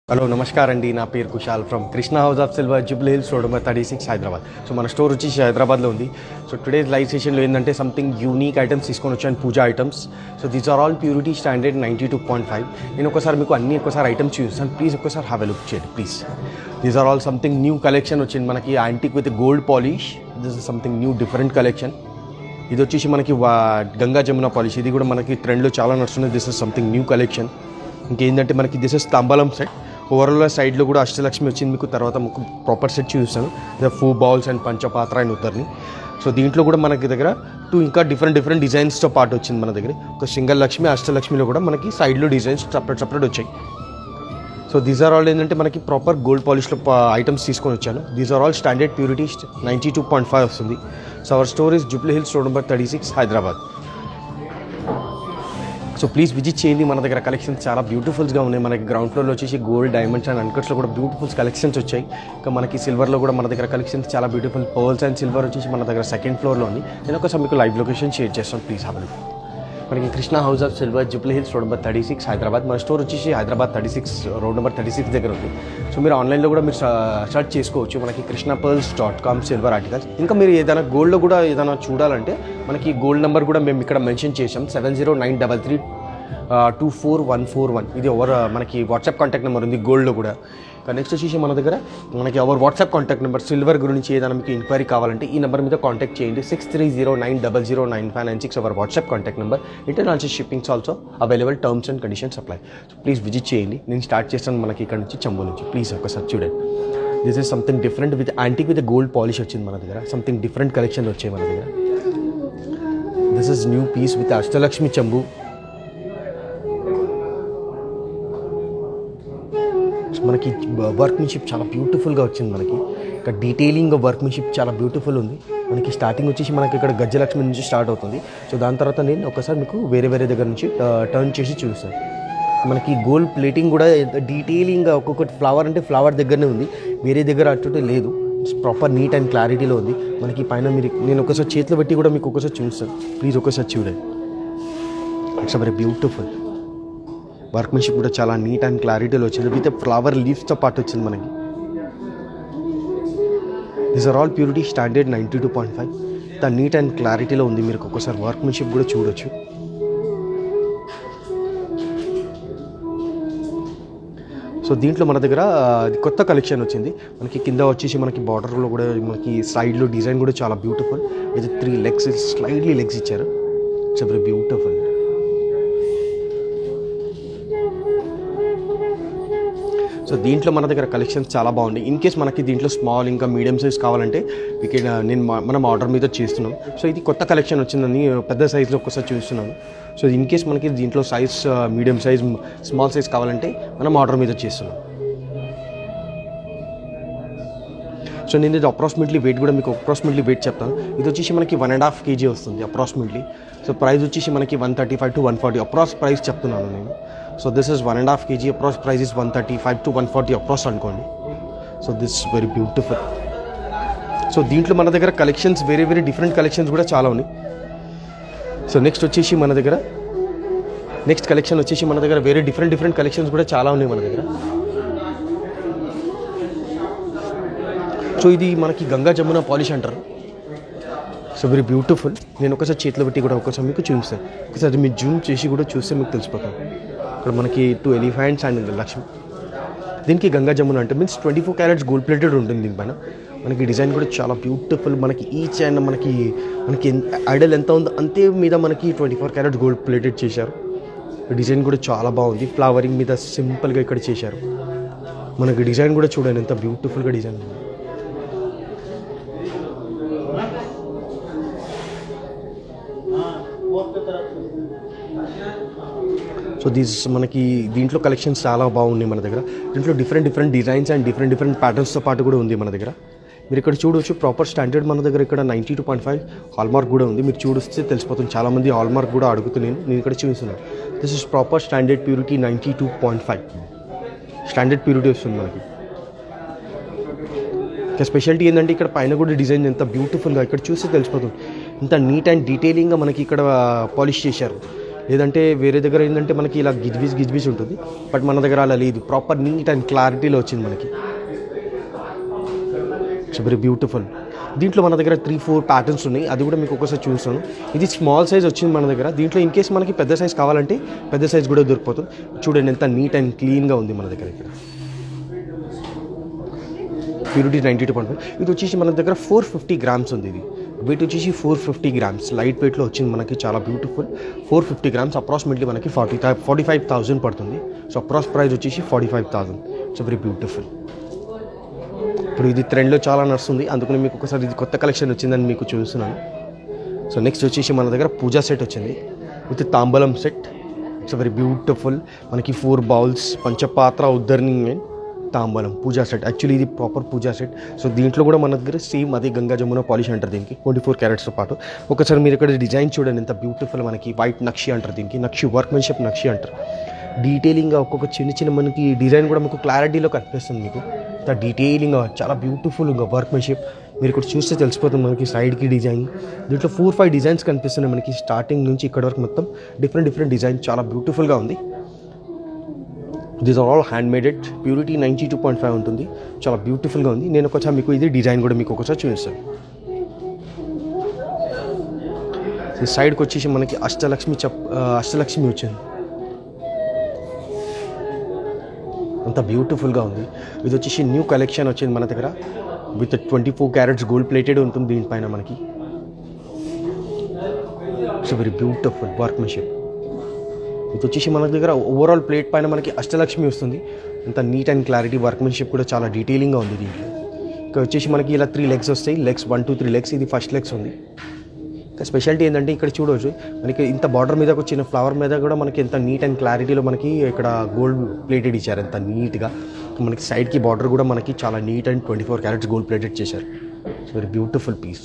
hello నమస్కారం అండి నా పేరు Kushal from Krishna house of silver Jubilee Hills road number thirty six Hyderabad so మన స్టోర్ వచ్చేసి హైదరాబాద్లో ఉంది సో టుడే లైవ్ సెషన్లో ఏంటంటే సంథింగ్ యూనిక్ ఐటమ్స్ తీసుకొని వచ్చాను puja items so these are all purity standard ninety two point five నేను ఒకసారి మీకు అన్ని ఒకసారి ఐటమ్స్ చూపిస్తాను ప్లీజ్ ఒకసారి హ్యావ్ ఎ లుక్ చేయండి please these are all something new collection వచ్చింది మనకి antique with gold polish this is something new different collection ఇది వచ్చేసి మనకి వా- గంగా జమున పాలిష్ ఇది కూడా మనకి ట్రెండ్లో చాలా నడుస్తుంది this is something new collection ఇంకేంటంటే మనకి దిస్ ఇస్ తంబలం సెట్ ఓవరాల్ సైడ్లో కూడా అష్టలక్ష్మి వచ్చింది మీకు తర్వాత మీకు ప్రాపర్ సెట్ చూపిస్తాను ఫూ బౌల్స్ అండ్ పంచపాత్ర అండ్ ఉత్తర్ని సో దీంట్లో కూడా మనకి దగ్గర టూ ఇంకా డిఫరెంట్ డిఫరెంట్ డిజైన్స్తో పాటు వచ్చింది మన దగ్గర ఒక సింగల్ లక్ష్మి అష్టలక్ష్మిలో కూడా మనకి సైడ్లో డిజైన్స్ సపరేట్ సపరేట్ వచ్చాయి సో దీస్ ఆర్ ఆల్ ఏంటంటే మనకి ప్రాపర్ గోల్డ్ పాలిష్లో ఐటమ్స్ తీసుకొని వచ్చాను these are all standard purity ninety two point five వస్తుంది so our store is Jubilee Hills road number thirty six Hyderabad so please visit చేయండి మన దగ్గర కలెక్షన్స్ చాలా బ్యూటిఫుల్స్గా ఉన్నాయి మనకి గ్రౌండ్ ఫ్లోర్లో వచ్చేసి గోల్డ్ డైమండ్స్ అండ్ అన్కట్స్లో కూడా బ్యూటిఫుల్స్ కలెక్షన్స్ వచ్చాయి ఇంకా మనకి సిల్వర్లో కూడా మన దగ్గర కలెక్షన్స్ చాలా బ్యూటిఫుల్ పర్ల్స్ అండ్ సిల్వర్ వచ్చేసి మన దగ్గర సెకండ్ ఫ్లోర్లో ఉంది నేను ఒకసారి మీకు లైవ్ లొకేషన్ షేర్ చేస్తాను ప్లీజ్ హ్యావ్ మనకి Krishna house of silver Jubilee Hills road number thirty six Hyderabad మన స్టోర్ వచ్చేసి Hyderabad thirty six road number thirty six దగ్గర ఉంది సో మీరు ఆన్లైన్లో కూడా మీరు సర్చ్ చేసుకోవచ్చు మనకి Krishna Pearls dot com silver articles ఇంకా మీరు ఏదైనా గోల్డ్లో కూడా ఏదైనా చూడాలంటే మనకి గోల్డ్ నెంబర్ కూడా మేము ఇక్కడ మెన్షన్ చేసాం seven zero nine double three two four one four one ఇది ఎవరు మనకి వాట్సాప్ కాంటాక్ట్ నెంబర్ ఉంది గోల్డ్లో కూడా నెక్స్ట్ వచ్చేసి మన దగ్గర మనకి ఎవరు వాట్సాప్ కాంటాక్ట్ నెంబర్ సిల్వర్ గురించి ఏదైనా మీకు ఎంక్వైరీ కావాలంటే ఈ నెంబర్ మీద కాంటాక్ట్ చేయండి six three zero nine double zero nine five nine six our WhatsApp contact number international shippings also available terms and conditions apply so please visit చేయండి నేను start చేస్తాను మనకి ఇక్కడ నుంచి చంబు నుంచి ప్లీజ్ ఒకసారి చూడండి this is something different with antique with gold polish వచ్చింది మన దగ్గర సంథింగ్ డిఫరెంట్ కలెక్షన్ వచ్చాయి మన దగ్గర this is new piece with Ashtalakshmi చంబు మనకి వర్క్మెన్షిప్ చాలా బ్యూటిఫుల్గా వచ్చింది మనకి ఇక్కడ డీటెయిలింగ్ వర్క్మెన్షిప్ చాలా బ్యూటిఫుల్ ఉంది మనకి స్టార్టింగ్ వచ్చేసి మనకి ఇక్కడ గజ్జలక్ష్మి నుంచి స్టార్ట్ అవుతుంది సో దాని తర్వాత నేను ఒకసారి మీకు వేరే వేరే దగ్గర నుంచి టర్న్ చేసి చూపిస్తాను మనకి గోల్డ్ ప్లేటింగ్ కూడా డీటెయిలింగ్ ఒక్కొక్కటి ఫ్లవర్ అంటే ఫ్లవర్ దగ్గరనే ఉంది వేరే దగ్గర అటు లేదు ప్రాపర్ నీట్ అండ్ క్లారిటీలో ఉంది మనకి పైన మీరు నేను ఒకసారి చేతిలో పెట్టి కూడా మీకు ఒకసారి చూపిస్తాను ప్లీజ్ ఒకసారి చూడండి ఇట్స్ వెరీ బ్యూటిఫుల్ వర్క్మెన్షిప్ కూడా చాలా నీట్ అండ్ క్లారిటీలో వచ్చింది విత్ ఫ్లవర్ లీవ్స్తో పాటు వచ్చింది మనకి these are all purity standard ninety two point five the neat and క్లారిటీలో ఉంది మీరు ఒక్కొక్కసారి వర్క్మెన్షిప్ కూడా చూడొచ్చు సో దీంట్లో మన దగ్గర ఆ, ఇది కొత్త కలెక్షన్ వచ్చింది మనకి కింద వచ్చేసి మనకి బార్డర్లో కూడా మనకి సైడ్లో డిజైన్ కూడా చాలా బ్యూటిఫుల్ ఇది త్రీ లెగ్స్ స్లైడ్లీ లెగ్స్ ఇచ్చారు ఇట్స్ వెరీ బ్యూటిఫుల్ సో దీంట్లో మన దగ్గర కలెక్షన్స్ చాలా బాగుంది ఇన్ కేస్ మనకి దీంట్లో స్మాల్ ఇంకా మీడియం సైజ్ కావాలంటే ఇక్కడ నేను మా- మనం ఆర్డర్ మీద చేస్తున్నాం సో ఇది కొత్త కలెక్షన్ వచ్చిందని పెద్ద సైజ్లో ఒక్కసారి చూస్తున్నాను సో ఇన్ కేస్ మనకి దీంట్లో size medium size small size కావాలంటే మనం ఆర్డర్ మీద చేస్తున్నాం సో నేను ఇది అప్రాక్సిమేట్లీ వెయిట్ కూడా మీకు అప్రాక్సిమేట్లీ వెయిట్ చెప్తాను ఇది వచ్చేసి మనకి వన్ అండ్ హాఫ్ కేజీ వస్తుంది అప్రాక్సిమేట్లీ సో ప్రైస్ వచ్చేసి మనకి one thirty five to one forty approx price చెప్తున్నాను నేను so this is one and half KG approx price is one thirty five to one forty approx అనుకోండి so this very beautiful so దీంట్లో మన దగ్గర collections వేరే వేరే different collections కూడా చాలా ఉన్నాయి సో నెక్స్ట్ వచ్చేసి మన దగ్గర నెక్స్ట్ కలెక్షన్ వచ్చేసి మన దగ్గర వేరే డిఫరెంట్ డిఫరెంట్ కలెక్షన్స్ కూడా చాలా ఉన్నాయి మన దగ్గర సో ఇది మనకి గంగా జమున పాలిష్ అంటారు సో వెరీ బ్యూటిఫుల్ నేను ఒకసారి చేతిలో పెట్టి కూడా ఒకసారి మీకు చూపిస్తాను ఒకసారి మీరు జూమ్ చేసి కూడా చూస్తే మీకు తెలిసిపోతుంది ఇక్కడ మనకి టూ ఎలిఫెంట్స్ అండ్ లక్ష్మి దీనికి గంగా జమున అంటే means twenty four carats gold plated ఉంటుంది దీనిపైన మనకి డిజైన్ కూడా చాలా బ్యూటిఫుల్ మనకి ఈచ్ అండ్ మనకి మనకి ఐడల్ ఎంత ఉందో అంతే మీద మనకి twenty four carats gold plated చేశారు డిజైన్ కూడా చాలా బాగుంది ఫ్లవరింగ్ మీద సింపుల్గా ఇక్కడ చేశారు మనకి డిజైన్ కూడా చూడండి ఎంత బ్యూటిఫుల్గా డిజైన్ ఉంది సో దీస్ మనకి దీంట్లో కలెక్షన్స్ చాలా బాగున్నాయి మన దగ్గర దీంట్లో different different designs and different different ప్యాటర్న్స్తో పాటు కూడా ఉంది మన దగ్గర మీరు ఇక్కడ చూడవచ్చు ప్రాపర్ స్టాండర్డ్ మన దగ్గర ఇక్కడ ninety two point five hallmark కూడా ఉంది మీరు చూడిస్తే తెలిసిపోతుంది చాలామంది హాల్మార్క్ కూడా అడుగుతున్నాను నేను ఇక్కడ చూస్తున్నాను this is proper standard purity ninety two point five standard purity వస్తుంది మనకి ఇంకా స్పెషాలిటీ ఏంటంటే ఇక్కడ పైన కూడా డిజైన్ ఎంత బ్యూటిఫుల్గా ఇక్కడ చూస్తే తెలిసిపోతుంది ఇంత నీట్ అండ్ డీటెయిలింగ్గా మనకి ఇక్కడ పాలిష్ చేశారు లేదంటే వేరే దగ్గర ఏంటంటే మనకి ఇలా గిజ్బిజ్ గిజ్బిజ్ ఉంటుంది బట్ మన దగ్గర అలా లేదు ప్రాపర్ నీట్ అండ్ క్లారిటీలో వచ్చింది మనకి ఇట్స్ వెరీ బ్యూటిఫుల్ దీంట్లో మన దగ్గర త్రీ ఫోర్ ప్యాటర్న్స్ ఉన్నాయి అది కూడా మీకు ఒకసారి చూస్తాను ఇది స్మాల్ సైజ్ వచ్చింది మన దగ్గర దీంట్లో ఇన్ కేస్ మనకి పెద్ద సైజ్ కావాలంటే పెద్ద సైజ్ కూడా దొరికిపోతుంది చూడండి ఎంత నీట్ అండ్ క్లీన్గా ఉంది మన దగ్గర ఇక్కడ ప్యూరిటీ నైంటీ టూ పాయింట్ ఇది వచ్చేసి మన దగ్గర ఫోర్ ఫిఫ్టీ గ్రామ్స్ ఉంది ఇది వెయిట్ వచ్చేసి ఫోర్ ఫిఫ్టీ గ్రామ్స్ లైట్ వెయిట్లో వచ్చింది మనకి చాలా beautiful four fifty grams approximately మనకి ఫార్టీ ఫార్టీ ఫైవ్ థౌసండ్ పడుతుంది సో అప్రాక్స్ ప్రైస్ వచ్చేసి forty five thousand so very beautiful ఇప్పుడు ఇది ట్రెండ్లో చాలా నడుస్తుంది అందుకని మీకు ఒకసారి ఇది కొత్త కలెక్షన్ వచ్చిందని మీకు చూస్తున్నాను సో నెక్స్ట్ వచ్చేసి మన దగ్గర పూజా సెట్ వచ్చింది విత్ తాంబలం సెట్ ఇట్స్ వెరీ బ్యూటిఫుల్ మనకి ఫోర్ బౌల్స్ పంచపాత్ర ఉద్దర్ని అండ్ తాంబలం పూజా సెట్ యాక్చువల్లీ ఇది ప్రాపర్ పూజా సెట్ సో దీంట్లో కూడా మన దగ్గర సేమ్ అదే గంగా జమున పాలిష్ అంటారు దీనికి ట్వంటీ ఫోర్ క్యారెట్స్తో పాటు ఒకసారి మీరు ఇక్కడ డిజైన్ చూడండి ఎంత బ్యూటిఫుల్ మనకి వైట్ నక్షి అంటారు దీనికి నక్షి వర్క్మెన్షిప్ నక్షి అంటారు డీటెయిలింగ్గా ఒక్కొక్క చిన్న చిన్న మనకి డిజైన్ కూడా మీకు క్లారిటీలో కనిపిస్తుంది మీకు అంత డీటెయిలింగ్గా చాలా బ్యూటిఫుల్గా వర్క్మెన్షిప్ మీరు ఇక్కడ చూస్తే తెలిసిపోతుంది మనకి సైడ్కి డిజైన్ దీంట్లో ఫోర్ ఫైవ్ డిజైన్స్ కనిపిస్తున్నాయి మనకి స్టార్టింగ్ నుంచి ఇక్కడ వరకు మొత్తం డిఫరెంట్ డిఫరెంట్ డిజైన్ చాలా బ్యూటిఫుల్గా ఉంది this are all hand maded purity ninety two point five ఉంటుంది చాలా బ్యూటిఫుల్గా ఉంది నేను ఒకసారి మీకు ఇది డిజైన్ కూడా మీకు ఒకసారి చూపిస్తాను ఈ సైడ్కి వచ్చేసి మనకి అష్టలక్ష్మి చప్ ఆ, అష్టలక్ష్మి వచ్చింది అంత బ్యూటిఫుల్గా ఉంది ఇది వచ్చేసి న్యూ కలెక్షన్ వచ్చింది మన దగ్గర with twenty four carats gold plated ఉంటుంది దీనిపైన మనకి ఇట్స్ వెరీ బ్యూటిఫుల్ వర్క్మెన్షిప్ ఇది వచ్చేసి మన దగ్గర ఓవరాల్ ప్లేట్ పైన మనకి అష్టలక్ష్మి వస్తుంది అంత నీట్ అండ్ క్లారిటీ వర్క్మెన్షిప్ కూడా చాలా డీటెయిలింగ్గా ఉంది దీంట్లో ఇక్కడ వచ్చేసి మనకి ఇలా త్రీ లెగ్స్ వస్తాయి legs one two three legs ఇది ఫస్ట్ లెగ్స్ ఉంది ఇంకా స్పెషాలిటీ ఏంటంటే ఇక్కడ చూడవచ్చు మనకి ఇంత బార్డర్ మీద వచ్చిన ఫ్లవర్ మీద కూడా మనకి ఎంత నీట్ అండ్ క్లారిటీలో మనకి ఇక్కడ గోల్డ్ ప్లేటెడ్ ఇచ్చారు ఎంత నీట్గా మనకి సైడ్కి బార్డర్ కూడా మనకి చాలా neat and twenty four carats gold plated చేశారు it's very beautiful piece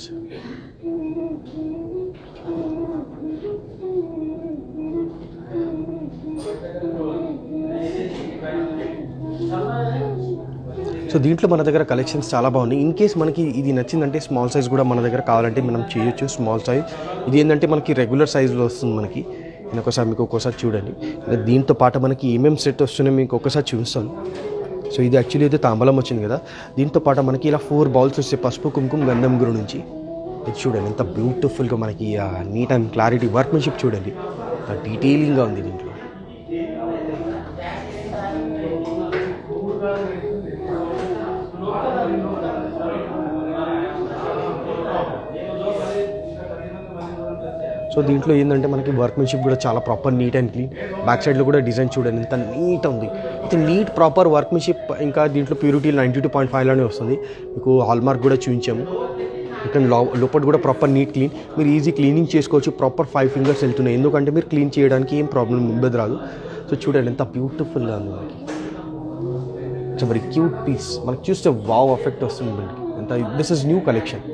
so దీంట్లో మన దగ్గర కలెక్షన్స్ చాలా బాగున్నాయి ఇన్ కేస్ మనకి ఇది నచ్చిందంటే స్మాల్ సైజ్ కూడా మన దగ్గర కావాలంటే మనం చేయొచ్చు స్మాల్ సైజ్ ఇది ఏంటంటే మనకి రెగ్యులర్ సైజులో వస్తుంది మనకి నేను ఒకసారి మీకు ఒక్కోసారి చూడండి ఇంకా దీంతో పాటు మనకి ఏమేమి సెట్ వస్తున్నాయో మీకు ఒకసారి చూస్తాను సో ఇది యాక్చువల్లీ అయితే తాంబలం వచ్చింది కదా దీంతో పాటు మనకి ఇలా ఫోర్ బౌల్స్ వస్తాయి పసుపు కుంకుమ గంధం గురు నుంచి ఇది చూడండి ఎంత బ్యూటిఫుల్గా మనకి నీట్ అండ్ క్లారిటీ వర్క్మెన్షిప్ చూడండి డీటెయిలింగ్గా ఉంది దీంట్లో సో దీంట్లో ఏంటంటే మనకి వర్క్మెన్షిప్ కూడా చాలా proper neat and clean back సైడ్లో కూడా డిజైన్ చూడండి ఎంత నీట్ ఉంది ఇంత నీట్ ప్రాపర్ వర్క్మెన్షిప్ ఇంకా దీంట్లో ప్యూరిటీ నైంటీ టూ పాయింట్ ఫైవ్లోనే వస్తుంది మీకు హాల్మార్క్ కూడా చూపించాము ఇక్కడ లో లోపల కూడా ప్రాపర్ నీట్ క్లీన్ మీరు ఈజీ క్లీనింగ్ చేసుకోవచ్చు ప్రాపర్ ఫైవ్ ఫింగర్స్ వెళ్తున్నాయి ఎందుకంటే మీరు క్లీన్ చేయడానికి ఏం ప్రాబ్లం ఇబ్బంది రాదు సో చూడండి ఎంత బ్యూటిఫుల్గా ఉంది మనకి ఇట్స్ వెరీ క్యూట్ పీస్ మనకి చూస్తే వావ్ ఎఫెక్ట్ వస్తుంది మనకి ఎంత this is new collection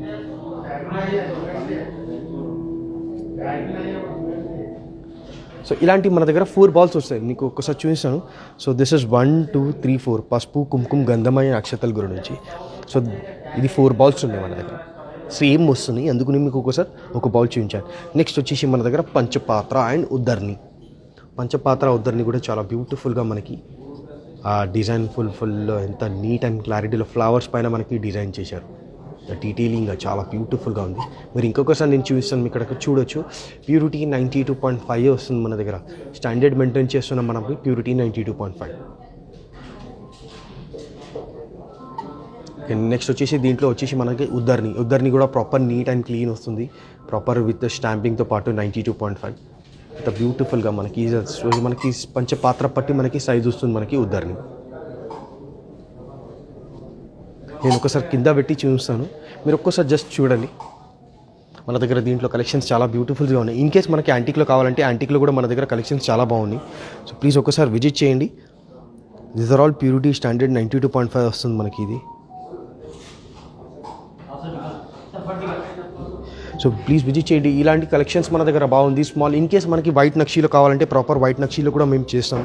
so ఇలాంటి మన దగ్గర ఫోర్ బాల్స్ వస్తాయి మీకు ఒక్కసారి చూపిస్తాను so this is one two three four పసుపు కుంకుమ గంధమయ అక్షతల గురి నుంచి సో ఇది ఫోర్ బాల్స్ ఉన్నాయి మన దగ్గర సేమ్ వస్తుంది అందుకని మీకు ఒకసారి ఒక బాల్ చూపించాను నెక్స్ట్ వచ్చేసి మన దగ్గర పంచపాత్ర అండ్ ఉద్దర్ని పంచపాత్ర ఉద్దర్ని కూడా చాలా బ్యూటిఫుల్గా మనకి ఆ డిజైన్ ఫుల్ ఫుల్ ఎంత నీట్ అండ్ క్లారిటీలో ఫ్లవర్స్ పైన మనకి డిజైన్ చేశారు డీటెయిలింగ్గా చాలా బ్యూటిఫుల్గా ఉంది మీరు ఇంకొకసారి నేను చూపిస్తాను మీకు ఇక్కడ చూడొచ్చు purity ninety two point five వస్తుంది మన దగ్గర స్టాండర్డ్ మెయింటైన్ చేస్తున్నాం మనం purity ninety two point five next వచ్చేసి దీంట్లో వచ్చేసి మనకి ఉద్దర్ని ఉద్దర్ని కూడా ప్రాపర్ నీట్ అండ్ క్లీన్ వస్తుంది ప్రాపర్ విత్ స్టాంపింగ్తో పాటు నైంటీ టూ పాయింట్ ఫైవ్ ఇంత బ్యూటిఫుల్గా మనకి సో మనకి పంచపాత్ర పట్టి మనకి సైజ్ వస్తుంది మనకి ఉద్దర్ని నేను ఒకసారి కింద పెట్టి చూస్తాను మీరు ఒక్కసారి జస్ట్ చూడండి మన దగ్గర దీంట్లో కలెక్షన్స్ చాలా బ్యూటిఫుల్గా ఉన్నాయి ఇన్ కేస్ మనకి యాంటిక్లో కావాలంటే యాంటిక్లో కూడా మన దగ్గర కలెక్షన్స్ చాలా బాగున్నాయి సో ప్లీజ్ ఒకసారి విజిట్ చేయండి these are all purity standard ninety two point five వస్తుంది మనకి ఇది సో ప్లీజ్ విజిట్ చేయండి ఇలాంటి కలెక్షన్స్ మన దగ్గర బాగుంది స్మాల్ ఇన్ కేస్ మనకి వైట్ నక్షీలో కావాలంటే ప్రాపర్ వైట్ నక్షీలో కూడా మేము చేస్తాం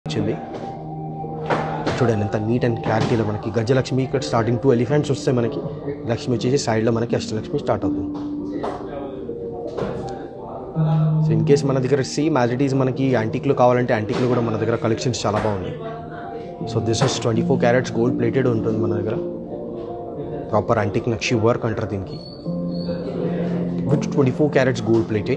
వచ్చింది చూడండి ఎంత నీట్ అండ్ క్లారిటీలో మనకి గజలక్ష్మి ఇక్కడ స్టార్టింగ్ టూ ఎలిఫెంట్స్ వస్తాయి మనకి లక్ష్మి వచ్చేసి సైడ్లో మనకి అష్టలక్ష్మి స్టార్ట్ అవుతుంది సో ఇన్ కేస్ మన దగ్గర సేమ్ యాజ్ ఇట్ ఈస్ మనకి యాంటిక్లో కావాలంటే యాంటిక్లో కూడా మన దగ్గర కలెక్షన్స్ చాలా బాగున్నాయి so this is twenty four carats gold plated ఉంటుంది మన దగ్గర ప్రాపర్ యాంటిక్ నక్షి వర్క్ అంటారు దీనికి with twenty four carats gold plated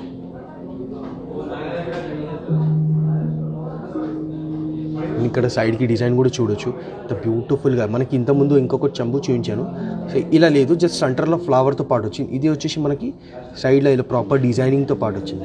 ఇక్కడ సైడ్కి డిజైన్ కూడా చూడొచ్చు ఇంత బ్యూటిఫుల్గా మనకి ఇంతకుముందు ఇంకొక చంబు చూపించాను సో ఇలా లేదు జస్ట్ సెంటర్లో ఫ్లవర్తో పాటు వచ్చింది ఇది వచ్చేసి మనకి సైడ్లో ఇలా ప్రాపర్ డిజైనింగ్తో పాటు వచ్చింది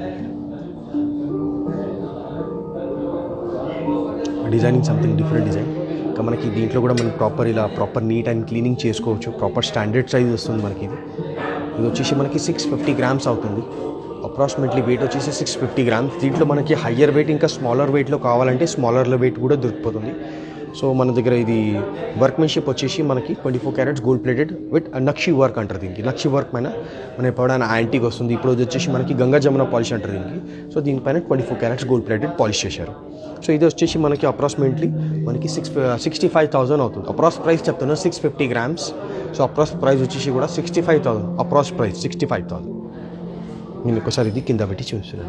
డిజైనింగ్ సంథింగ్ డిఫరెంట్ డిజైన్ ఇంకా మనకి దీంట్లో కూడా మనం ప్రాపర్ ఇలా ప్రాపర్ నీట్ అండ్ క్లీనింగ్ చేసుకోవచ్చు ప్రాపర్ స్టాండర్డ్ సైజ్ వస్తుంది మనకి ఇది ఇది వచ్చేసి మనకి సిక్స్ ఫిఫ్టీ గ్రామ్స్ అవుతుంది అప్రాక్సిమేట్లీ వెయిట్ వచ్చేసి సిక్స్ ఫిఫ్టీ గ్రామ్స్ దీంట్లో మనకి హయ్యర్ వెయిట్ ఇంకా స్మాలర్ వెయిట్లో కావాలంటే స్మాలర్లో వెయిట్ కూడా దొరికిపోతుంది సో మన దగ్గర ఇది వర్క్మెన్షిప్ వచ్చేసి మనకి twenty four carats gold plated with నక్షి వర్క్ అంటారు దీనికి నక్షి వర్క్ పైన మన ఎప్పుడైనా యాంటీక్ వస్తుంది ఇప్పుడు ఇది వచ్చేసి మనకి గంగా జమున పాలిష్ అంటారు దీనికి సో దీనిపైన twenty four carats gold plated polish చేశారు సో ఇది వచ్చేసి మనకి అప్రాక్సిమేట్లీ మనకి సిక్స్ సిక్స్టీ ఫైవ్ థౌసండ్ అవుతుంది అప్రాక్స్ ప్రైస్ చెప్తున్నా six fifty grams so approx price వచ్చేసి కూడా sixty five thousand approx price sixty five thousand నేను ఒకసారి ఇది కింద పెట్టి చూస్తున్నాను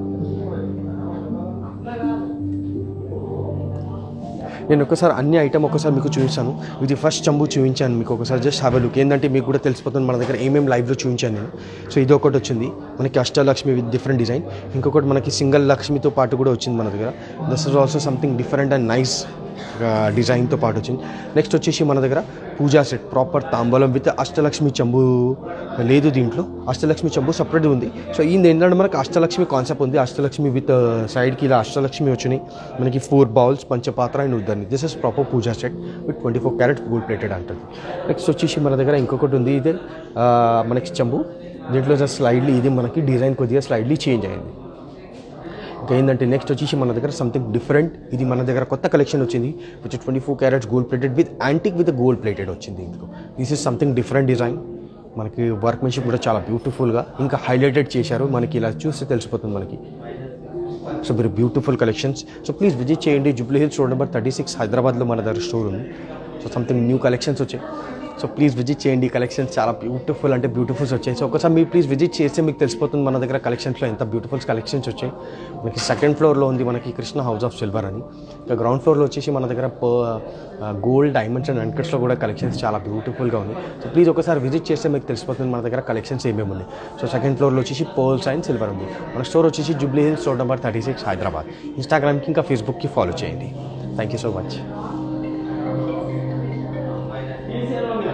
నేను ఒకసారి అన్ని ఐటమ్ ఒకసారి మీకు చూపించాను ఇది ఫస్ట్ చంబు చూపించాను మీకు ఒకసారి జస్ట్ హ్యావ్ లుక్ ఏంటంటే మీకు కూడా తెలిసిపోతుంది మన దగ్గర ఏమేమి లైవ్లో చూపించాను నేను సో ఇది ఒకటి వచ్చింది మనకి అష్టలక్ష్మి విత్ డిఫరెంట్ డిజైన్ ఇంకొకటి మనకి సింగిల్ లక్ష్మితో పాటు కూడా వచ్చింది మన దగ్గర this is also something different and nice డిజైన్తో పాటు వచ్చింది నెక్స్ట్ వచ్చేసి మన దగ్గర పూజా సెట్ ప్రాపర్ తాంబూలం విత్ అష్టలక్ష్మి చంబు లేదు దీంట్లో అష్టలక్ష్మి చంబు సపరేట్ ఉంది సో ఈ ఏంటంటే మనకి అష్టలక్ష్మి కాన్సెప్ట్ ఉంది అష్టలక్ష్మి విత్ సైడ్కి ఇలా అష్టలక్ష్మి వచ్చినాయి మనకి ఫోర్ బౌల్స్ పంచపాత్ర అండ్ ఉద్దని this is proper puja set with twenty four carat gold plated అంటుంది నెక్స్ట్ వచ్చేసి మన దగ్గర ఇంకొకటి ఉంది ఇదే ఆ, మనకి చంబు దీంట్లో జస్ట్ స్లైడ్లీ ఇది మనకి డిజైన్ కొద్దిగా స్లైడ్లీ చేంజ్ అయింది ఇంకా ఏంటంటే నెక్స్ట్ వచ్చేసి మన దగ్గర సంథింగ్ డిఫరెంట్ ఇది మన దగ్గర కొత్త కలెక్షన్ వచ్చింది which twenty four carats gold plated with antique with gold plated వచ్చింది ఇందులో this is something different design మనకి వర్క్మెన్షిప్ కూడా చాలా బ్యూటిఫుల్గా ఇంకా హైలైటెడ్ చేశారు మనకి ఇలా చూస్తే తెలిసిపోతుంది మనకి so very beautiful collections so please visit చేయండి Jubilee Hills road number thirty six హైదరాబాద్లో మన దగ్గర స్టోర్ ఉంది సో సంథింగ్ న్యూ కలెక్షన్స్ వచ్చాయి సో ప్లీజ్ విజిట్ చేయండి కలెక్షన్స్ చాలా బ్యూటిఫుల్ అంటే బ్యూటిఫుల్స్ వచ్చాయి సో ఒకసారి మీరు ప్లీజ్ విజిట్ చేస్తే మీకు తెలిసిపోతుంది మన దగ్గర కలెక్షన్స్లో ఎంత బ్యూటిఫుల్స్ కలెక్షన్స్ వచ్చాయి మనకి సెకండ్ ఫ్లోర్లో ఉంది మనకి కృష్ణ హౌస్ ఆఫ్ సిల్వర్ అని ఇంకా గ్రౌండ్ ఫ్లోర్లో వచ్చేసి మన దగ్గర గోల్డ్ డైమండ్స్ అండ్ అన్కట్స్లో కూడా కలెక్షన్స్ చాలా బ్యూటిఫుల్గా ఉంది సో ప్లీజ్ ఒకసారి విజిట్ చేస్తే మీకు తెలిసిపోతుంది మన దగ్గర కలెక్షన్స్ ఏమేమి ఉన్నాయి సో సెకండ్ ఫ్లోర్లో వచ్చేసి పర్ల్స్ అండ్ సిల్వర్ ఉంది మన స్టోర్ వచ్చేసి Jubilee Hills road number thirty six Hyderabad ఇన్స్టాగ్రామ్కి ఇంకా ఫేస్బుక్కి ఫాలో చేయండి థ్యాంక్ యూ సో మచ్